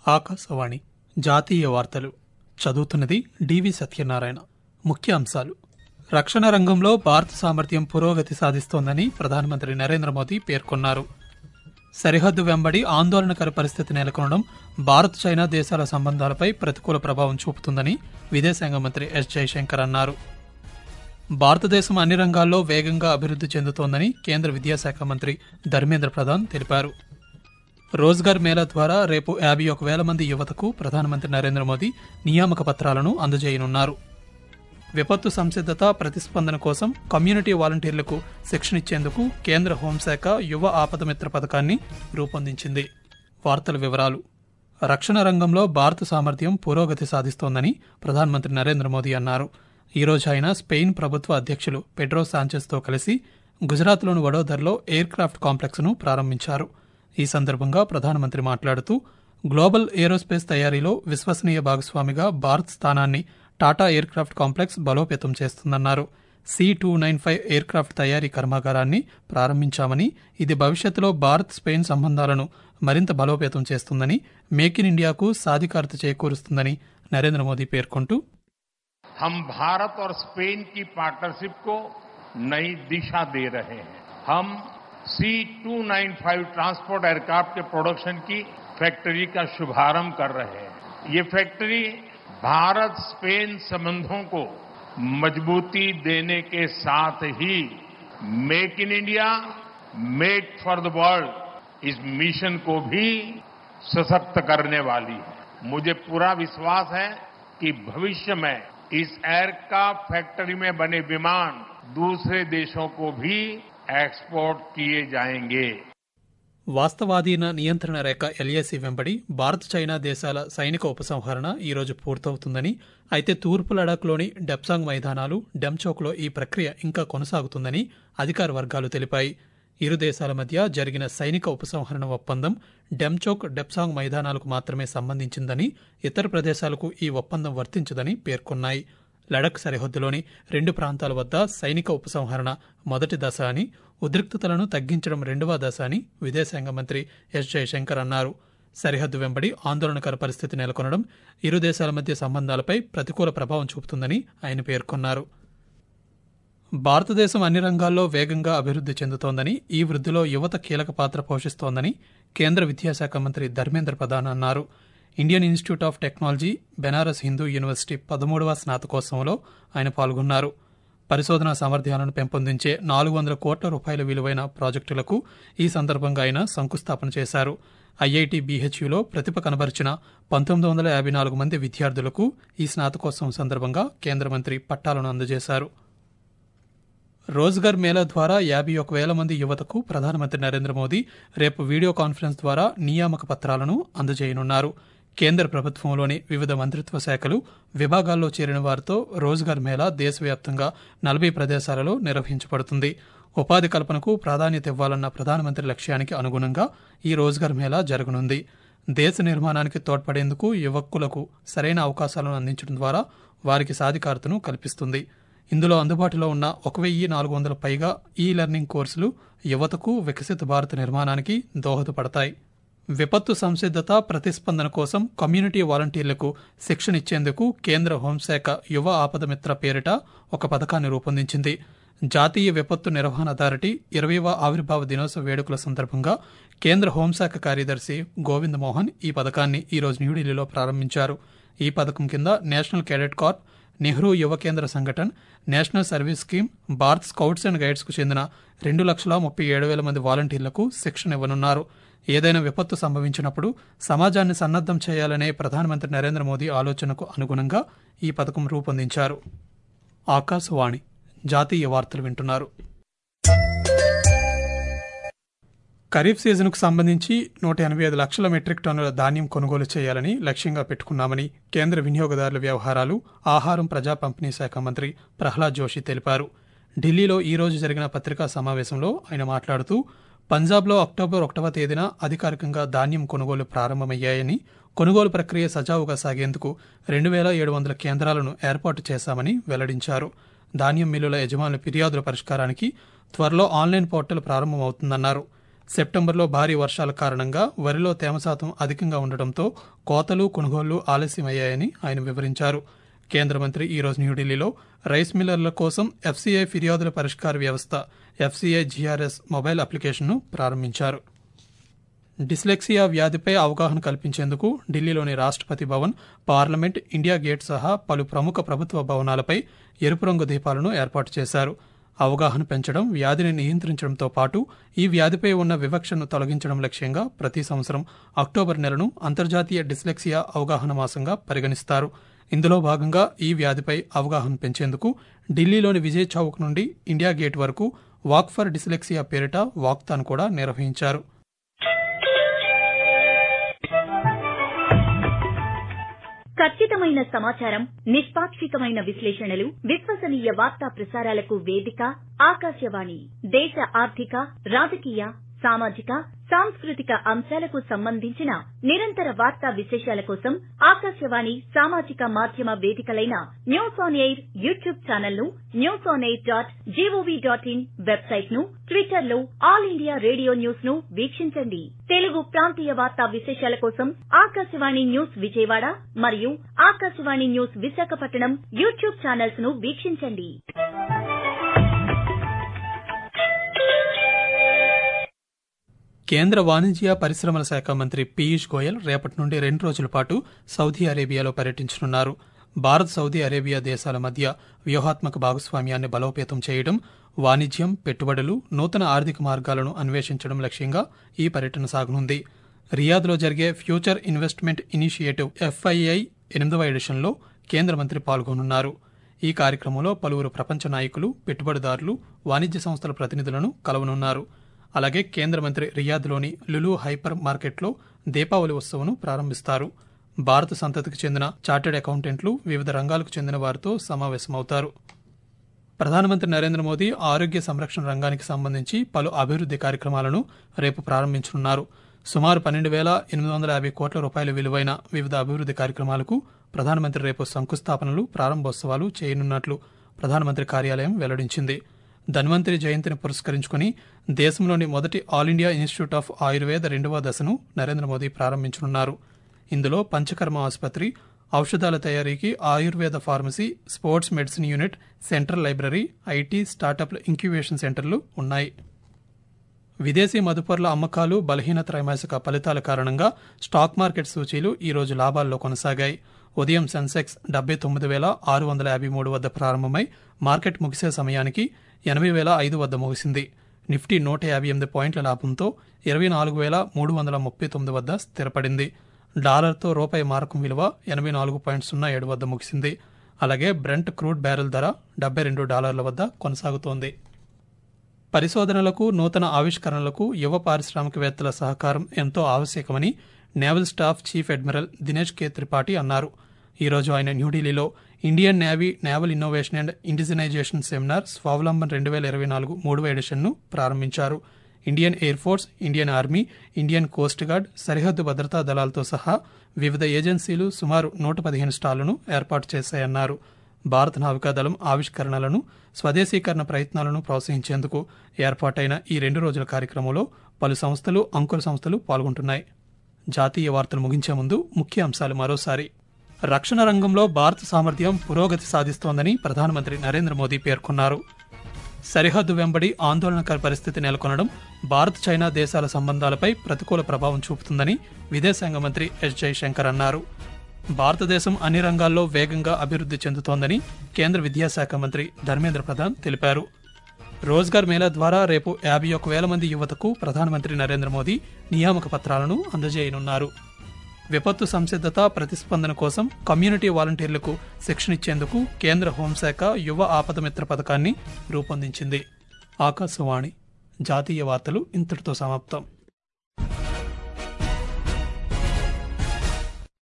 ఆకాశవాణి జాతీయ వార్తలు చదువుతున్నది డివి సత్యనారాయణ ముఖ్య అంశాలు రక్షణ రంగంలో భారత సామర్థ్యం పురోగతి సాధిస్తోందని ప్రధానమంత్రి నరేంద్ర మోదీ పేర్కొన్నారు సరిహద్దు వెంబడి ఆందోళనకర పరిస్థితి నెలకొనడం భారత్ చైనా దేశాల సంబంధాలపై ప్రతికూల ప్రభావం చూపుతుందని విదేశాంగ మంత్రి ఎస్ జయశంకర్ అన్నారు భారతదేశం అన్ని రంగాల్లో వేగంగా అభివృద్ధి చెందుతోందని కేంద్ర విద్యాశాఖ మంత్రి ధర్మేంద్ర ప్రధాన్ తెలిపారు రోజ్గార్ మేళా ద్వారా రేపు యాభై ఒక వేల మంది యువతకు ప్రధానమంత్రి నరేంద్ర మోదీ నియామక పత్రాలను అందజేయనున్నారు విపత్తు సంసిద్ధత ప్రతిస్పందన కోసం కమ్యూనిటీ వాలంటీర్లకు శిక్షణ ఇచ్చేందుకు కేంద్ర హోంశాఖ యువ ఆపదమిత్ర పథకాన్ని రూపొందించింది వార్తల వివరాలు రక్షణ రంగంలో భారత సామర్థ్యం పురోగతి సాధిస్తోందని ప్రధానమంత్రి నరేంద్ర మోదీ అన్నారు ఈ రోజు ఆయన స్పెయిన్ ప్రభుత్వ అధ్యక్షులు పెడ్రో సాంచెస్తో కలిసి గుజరాత్లోని వడోదరలో ఎయిర్ క్రాఫ్ట్ కాంప్లెక్స్ను ప్రారంభించారు ఈ సందర్భంగా ప్రధానమంత్రి మాట్లాడుతూ గ్లోబల్ ఏరోస్పేస్ తయారీలో విశ్వసనీయ భాగస్వామిగా భారత్ స్థానాన్ని టాటా ఎయిర్ క్రాఫ్ట్ కాంప్లెక్స్ బలోపేతం చేస్తుందన్నారు C two nine five aircraft తయారీ కర్మాగారాన్ని ప్రారంభించామని ఇది భవిష్యత్తులో భారత్ స్పెయిన్ సంబంధాలను మరింత బలోపేతం చేస్తుందని మేక్ ఇన్ ఇండియాకు సాధికారత చేకూరుస్తుందని నరేంద్ర మోదీ పేర్కొంటూ हम भारत और स्पेन की पार्टनरशिप को नई दिशा दे रहे हैं हम C two nine five transport aircraft के प्रोडक्शन की फैक्ट्री का शुभारंभ कर रहे हैं ये फैक्ट्री भारत स्पेन संबंधों को मजबूती देने के साथ ही make in India make for the world इस मिशन को भी सशक्त करने वाली है मुझे पूरा विश्वास है कि भविष्य में इस एयरक्राफ्ट फैक्ट्री में बने विमान दूसरे देशों को भी एक्सपोर्ट किए जाएंगे వాస్తవాధీన నియంత్రణ రేఖ ఎల్ఏసీ వెంబడి భారత్ చైనా దేశాల సైనిక ఉపసంహరణ ఈ రోజు పూర్తవుతుందని అయితే తూర్పు లడాఖ్లోని డెప్సాంగ్ మైదానాలు డెమ్చోక్లో ఈ ప్రక్రియ ఇంకా కొనసాగుతుందని అధికార వర్గాలు తెలిపాయి ఇరు దేశాల మధ్య జరిగిన సైనిక ఉపసంహరణ ఒప్పందం డెమ్చోక్ డెప్సాంగ్ మైదానాలకు మాత్రమే సంబంధించిందని ఇతర ప్రదేశాలకు ఈ ఒప్పందం వర్తించదని పేర్కొన్నాయి లడక్ సరిహద్దులోని రెండు ప్రాంతాల వద్ద సైనిక ఉపసంహరణ మొదటి దశ అని ఉద్రిక్తతలను తగ్గించడం రెండవ దశ అని విదేశాంగ మంత్రి ఎస్ జయశంకర్ అన్నారు సరిహద్దు వెంబడి ఆందోళనకర పరిస్థితి నెలకొనడం ఇరు దేశాల మధ్య సంబంధాలపై ప్రతికూల ప్రభావం చూపుతుందని ఆయన పేర్కొన్నారు భారతదేశం అన్ని రంగాల్లో వేగంగా అభివృద్ధి చెందుతోందని ఈ వృద్ధిలో యువత కీలక పాత్ర పోషిస్తోందని కేంద్ర విద్యాశాఖ మంత్రి ధర్మేంద్ర ప్రధాన్ అన్నారు Indian institute of technology Banaras Hindu university పదమూడవ స్నాతకోత్సవంలో ఆయన పాల్గొన్నారు పరిశోధనా సామర్థ్యాలను పెంపొందించే నాలుగు వందల కోట్ల రూపాయల విలువైన ప్రాజెక్టులకు ఈ సందర్భంగా ఆయన శంకుస్థాపన చేశారు ఐఐటి బీహెచ్యులో ప్రతిభ కనబరిచిన పంతొమ్మిది వందల యాభై నాలుగు మంది విద్యార్థులకు ఈ స్నాతకోత్సవం సందర్భంగా కేంద్ర మంత్రి పట్టాలను అందజేశారు రోజ్గార్ మేళా ద్వారా యాభై ఒక వేల మంది యువతకు ప్రధానమంత్రి నరేంద్ర మోదీ రేపు వీడియో కాన్ఫరెన్స్ ద్వారా నియామక పత్రాలను అందజేయనున్నారు కేంద్ర ప్రభుత్వంలోని వివిధ మంత్రిత్వ శాఖలు విభాగాల్లో చేరిన వారితో రోజ్గార్ మేళా దేశవ్యాప్తంగా నలభై ప్రదేశాలలో నిర్వహించబడుతుంది ఉపాధి కల్పనకు ప్రాధాన్యత ఇవ్వాలన్న ప్రధానమంత్రి లక్ష్యానికి అనుగుణంగా ఈ రోజ్గార్ మేళా జరగనుంది దేశ నిర్మాణానికి తోడ్పడేందుకు యువకులకు సరైన అవకాశాలను అందించడం ద్వారా వారికి సాధికారతను కల్పిస్తుంది ఇందులో అందుబాటులో ఉన్న ఒక వెయ్యి నాలుగు వందల పైగా ఈ లెర్నింగ్ కోర్సులు యువతకు వికసిత భారత నిర్మాణానికి దోహదపడతాయి విపత్తు సంసిద్ధత ప్రతిస్పందన కోసం కమ్యూనిటీ వాలంటీర్లకు శిక్షణ ఇచ్చేందుకు కేంద్ర హోంశాఖ యువ ఆపదమిత్ర పేరిట ఒక పథకాన్ని రూపొందించింది జాతీయ విపత్తు నిర్వహణ అథారిటీ ఇరవైవ ఆవిర్భావ దినోత్సవ వేడుకల సందర్భంగా కేంద్ర హోంశాఖ కార్యదర్శి గోవింద్ మోహన్ ఈ పథకాన్ని ఈరోజు న్యూఢిల్లీలో ప్రారంభించారు ఈ పథకం కింద national cadet Corp Nehru Yuva Kendra Sangathan national service scheme Bharat scouts and guides కు చెందిన రెండు లక్షల ముప్పై ఏడు వేల మంది వాలంటీర్లకు శిక్షణ ఇవ్వనున్నారు ఏదైనా విపత్తు సంభవించినప్పుడు సమాజాన్ని సన్నద్దం చేయాలనే ప్రధానమంత్రి నరేంద్ర మోదీ ఆలోచనకు అనుగుణంగా ఈ పథకం రూపొందించారు ఆకాశవాణి జాతీయ వార్తలు వింటున్నారు ఖరీఫ్ సీజన్కు సంబంధించి నూట ఎనభై ఐదు లక్షల మెట్రిక్ టన్నుల ధాన్యం కొనుగోలు చేయాలని లక్ష్యంగా పెట్టుకున్నామని కేంద్ర వినియోగదారుల వ్యవహారాలు ఆహారం ప్రజా పంపిణీ శాఖ మంత్రి ప్రహ్లాద్ జోషి తెలిపారు ఢిల్లీలో ఈ రోజు జరిగిన పత్రికా సమావేశంలో ఆయన మాట్లాడుతూ పంజాబ్లో అక్టోబర్ ఒకటవ తేదీన అధికారికంగా ధాన్యం కొనుగోలు ప్రారంభమయ్యాయని కొనుగోలు ప్రక్రియ సజావుగా సాగేందుకు రెండు వేల ఏడు వందల కేంద్రాలను ఏర్పాటు చేశామని వెల్లడించారు ధాన్యం మిల్లుల యజమానుల ఫిర్యాదుల పరిష్కారానికి త్వరలో ఆన్లైన్ పోర్టల్ ప్రారంభమవుతుందన్నారు సెప్టెంబర్లో భారీ వర్షాల కారణంగా వరిలో తేమ శాతం అధికంగా ఉండటంతో కోతలు కొనుగోళ్లు ఆలస్యమయ్యాయని ఆయన వివరించారు కేంద్ర మంత్రి ఈ రోజు న్యూఢిల్లీలో రైస్ మిల్లర్ల కోసం ఎఫ్సీఐ ఫిర్యాదుల పరిష్కార వ్యవస్థ ఎఫ్సీఐ జీఆర్ఎస్ మొబైల్ అప్లికేషన్ను ప్రారంభించారు డిస్లెక్సియా వ్యాధిపై అవగాహన కల్పించేందుకు ఢిల్లీలోని రాష్ట్రపతి భవన్ పార్లమెంట్ ఇండియా గేట్ సహా పలు ప్రముఖ ప్రభుత్వ భవనాలపై ఎరుపు రంగు దీపాలను ఏర్పాటు చేశారు అవగాహన పెంచడం వ్యాధిని నియంత్రించడంతో పాటు ఈ వ్యాధిపై ఉన్న వివక్షను తొలగించడం లక్ష్యంగా ప్రతి సంవత్సరం అక్టోబర్ నెలను అంతర్జాతీయ డిస్లెక్సియా అవగాహన మాసంగా పరిగణిస్తారు ఇందులో భాగంగా ఈ వ్యాధిపై అవగాహన పెంచేందుకు ఢిల్లీలోని విజయ్ చౌక్ నుండి ఇండియా గేట్ వరకు వాక్ ఫర్ డిస్లెక్సియా పేరిట వాక్థాన్ కూడా నిర్వహించారు ఖచ్చితమైన సమాచారం నిష్పాక్షికమైన విశ్లేషణలు విశ్వసనీయ వార్తా ప్రసారాలకు వేదిక ఆకాశవాణి దేశ ఆర్థిక రాజకీయ సామాజిక సాంస్కృతిక అంశాలకు సంబంధించిన నిరంతర వార్తా విశేషాల కోసం ఆకాశవాణి సామాజిక మాధ్యమ వేదికలైన news on air YouTube channel ను news on air dot G O V dot in website ను ట్విట్టర్ లో ఆల్ ఇండియా రేడియో న్యూస్ ను వీక్షించండి తెలుగు ప్రాంతీయ వార్తా విశేషాల కోసం ఆకాశవాణి న్యూస్ విజయవాడ మరియు Akashvani news Visakhapatnam YouTube channels ను వీక్షించండి కేంద్ర వాణిజ్య పరిశ్రమల శాఖ మంత్రి పీయూష్ గోయల్ రేపటి నుండి రెండు రోజుల పాటు సౌదీ అరేబియాలో పర్యటించనున్నారు భారత్ సౌదీ అరేబియా దేశాల మధ్య వ్యూహాత్మక భాగస్వామ్యాన్ని బలోపేతం చేయడం వాణిజ్యం పెట్టుబడులు నూతన ఆర్థిక మార్గాలను అన్వేషించడం లక్ష్యంగా ఈ పర్యటన సాగనుంది రియాద్లో జరిగే ఫ్యూచర్ ఇన్వెస్ట్మెంట్ ఇనిషియేటివ్ ఎఫ్ఐఐ ఎనిమిదవ ఎడిషన్లో కేంద్ర మంత్రి పాల్గొనున్నారు ఈ కార్యక్రమంలో పలువురు ప్రపంచ నాయకులు పెట్టుబడిదారులు వాణిజ్య సంస్థల ప్రతినిధులను కలవనున్నారు అలాగే కేంద్ర మంత్రి రియాద్లోని లులు హైపర్ మార్కెట్లో దీపావళి ఉత్సవం ప్రారంభిస్తారు భారత సంతతికి చెందిన చార్టెడ్ అకౌంటెంట్లు వివిధ రంగాలకు చెందిన వారితో సమావేశమవుతారు ప్రధానమంత్రి నరేంద్ర మోదీ ఆరోగ్య సంరక్షణ రంగానికి సంబంధించి పలు అభివృద్ది కార్యక్రమాలను రేపు ప్రారంభించనున్నారు సుమారు పన్నెండు వేల ఎనిమిది వందల యాభై కోట్ల రూపాయల విలువైన వివిధ అభివృద్ది కార్యక్రమాలకు ప్రధానమంత్రి రేపు శంకుస్థాపనలు ప్రారంభోత్సవాలు చేయనున్నట్లు ప్రధానమంత్రి కార్యాలయం వెల్లడించింది ధన్వంతరి జయంతిని పురస్కరించుకుని దేశంలోని మొదటి all India institute of Ayurveda రెండవ దశను నరేంద్ర మోదీ ప్రారంభించనున్నారు ఇందులో పంచకర్మ ఆసుపత్రి ఔషధాల తయారీకి Ayurveda pharmacy sports medicine unit central library IT స్టార్టప్ల ఇంక్యుబేషన్ సెంటర్లు ఉన్నాయి విదేశీ మదుపర్ల అమ్మకాలు బలహీన త్రైమాసిక ఫలితాల కారణంగా స్టాక్ మార్కెట్ సూచీలు ఈ రోజు లాభాల్లో కొనసాగాయి ఉదయం సెన్సెక్స్ డెబ్బై తొమ్మిది వేల ఆరు వందల యాభై మూడు వద్ద ప్రారంభమై మార్కెట్ ముగిసే సమయానికి ఎనభై వేల ఐదు వద్ద ముగిసింది నిఫ్టీ నూట యాభై ఎనిమిది పాయింట్ల లాభంతో ఇరవై నాలుగు వేల మూడు వందల ముప్పై తొమ్మిది వద్ద స్థిరపడింది డాలర్తో రూపాయి మారకం విలువ ఎనభై నాలుగు పాయింట్ సున్నా ఏడు వద్ద ముగిసింది అలాగే బ్రెంట్ క్రూడ్ బ్యారెల్ ధర డెబ్బై రెండు డాలర్ల వద్ద కొనసాగుతోంది పరిశోధనలకు నూతన ఆవిష్కరణలకు యువ పారిశ్రామికవేత్తల సహకారం ఎంతో ఆవశ్యకమని naval staff chief admiral Dinesh K Tripathi అన్నారు ఈ రోజు ఆయన న్యూఢిల్లీలో Indian navy naval innovation and indigenisation seminar Swavlamban రెండు వేల ఇరవై నాలుగు మూడవ ఎడిషన్ను ప్రారంభించారు Indian air force Indian army Indian coast guard సరిహద్దు భద్రతా దళాలతో సహా వివిధ ఏజెన్సీలు సుమారు నూట పదిహేను స్టాళ్లను ఏర్పాటు చేశాయన్నారు భారత నావికాదళం ఆవిష్కరణలను స్వదేశీకరణ ప్రయత్నాలను ప్రోత్సహించేందుకు ఏర్పాటైన ఈ రెండు రోజుల కార్యక్రమంలో పలు సంస్థలు అంకుర సంస్థలు పాల్గొంటున్నాయి జాతీయ వార్తలు ముగించే ముందు ముఖ్య అంశాలు మరోసారి రక్షణ రంగంలో భారత సామర్థ్యం పురోగతి సాధిస్తోందని ప్రధానమంత్రి నరేంద్ర మోదీ పేర్కొన్నారు సరిహద్దు వెంబడి ఆందోళనకర పరిస్థితి నెలకొనడం భారత్ చైనా దేశాల సంబంధాలపై ప్రతికూల ప్రభావం చూపుతుందని విదేశాంగ మంత్రి ఎస్ జైశంకర్ అన్నారు భారతదేశం అన్ని రంగాల్లో వేగంగా అభివృద్ధి చెందుతోందని కేంద్ర విద్యాశాఖ మంత్రి ధర్మేంద్ర ప్రధాన్ తెలిపారు రోజ్గార్ మేళా ద్వారా రేపు యాభై ఒక్క వేల మంది యువతకు ప్రధానమంత్రి నరేంద్ర మోదీ నియామక పత్రాలను అందజేయనున్నారు విపత్తు సంసిద్ధత ప్రతిస్పందన కోసం కమ్యూనిటీ వాలంటీర్లకు శిక్షణ ఇచ్చేందుకు కేంద్ర హోంశాఖ యువ ఆపదమిత్ర పథకాన్ని రూపొందించింది ఆకాశవాణి జాతీయ వార్తలు ఇంతటితో సమాప్తం